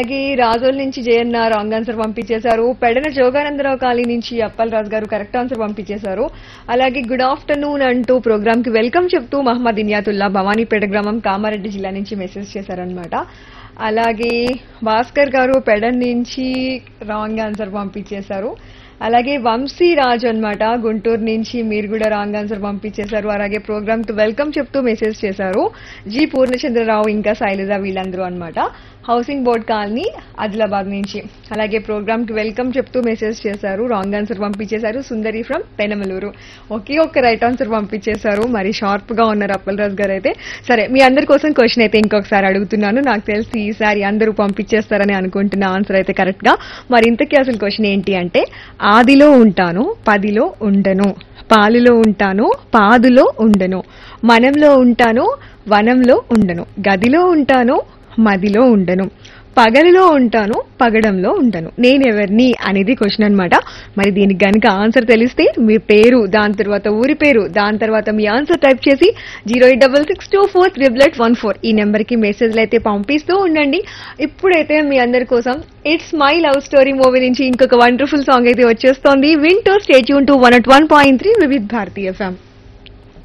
అలాగే రాజోల్ నుంచి Jayanna wrong answer పంపించేశారు పెడన జోగానందరావు కాలనీ నుంచి అప్పల్ రాజు గారు కరెక్ట్ ఆన్సర్ పంపించేశారు అలాగే గుడ్ ఆఫ్టర్నూన్ అంటూ ప్రోగ్రామ్ కి వెల్కమ్ చెప్తూ మహమ్మద్ ఇనియాతుల్లా భవానీపేట గ్రామం కామారెడ్డి జిల్లా నుంచి మెసేజ్ చేశారనమాట అలాగే భాస్కర్ గారు పెడన్ నుంచి రాంగ్ ఆన్సర్ పంపించేశారు అలాగే వంశీ రాజు అన్నమాట గుంటూరు నుంచి మీరు కూడా రాంగ్ ఆన్సర్ పంపించేశారు అలాగే ప్రోగ్రామ్ కి వెల్కమ్ చెప్తూ మెసేజ్ చేశారు జి పూర్ణచంద్రరావు ఇంకా శైలజ వీళ్ళందరూ అన్నమాట హౌసింగ్ బోర్డ్ కాలనీ ఆదిలాబాద్ నుంచి అలాగే ప్రోగ్రామ్ కి వెల్కమ్ చెప్తూ మెసేజ్ చేశారు రాంగ్ ఆన్సర్ పంపించేశారు సుందరి ఫ్రమ్ పెనమలూరు ఒకే ఒక్క రైట్ ఆన్సర్ పంపించేశారు మరి షార్ప్ గా ఉన్నారు అప్పలరాజు గారు అయితే సరే మీ అందరి కోసం క్వశ్చన్ అయితే ఇంకొకసారి అడుగుతున్నాను నాకు తెలిసి ఈసారి అందరూ పంపించేస్తారని అనుకుంటున్న ఆన్సర్ అయితే కరెక్ట్ గా మరి ఇంతకీ అసలు క్వశ్చన్ ఏంటి అంటే ఆదిలో ఉంటాను పదిలో ఉండను పాలులో ఉంటాను పాదులో ఉండను మనంలో ఉంటాను వనంలో ఉండను గదిలో ఉంటాను మదిలో ఉండను పగలిలో ఉంటాను పగడంలో ఉండను నేనెవరిని అనేది క్వశ్చన్ అన్నమాట మరి దీనికి గనుక ఆన్సర్ తెలిస్తే మీ పేరు దాని తర్వాత ఊరి పేరు దాని తర్వాత మీ ఆన్సర్ టైప్ చేసి zero eight double six two four triple eight one four ఈ నెంబర్కి మెసేజ్లు అయితే పంపిస్తూ ఉండండి ఇప్పుడైతే మీ అందరి కోసం it's my love story movie నుంచి ఇంకొక వండర్ఫుల్ సాంగ్ అయితే వచ్చేస్తోంది వింటూ stay tuned to one at one point three Vividh Bharatiya FM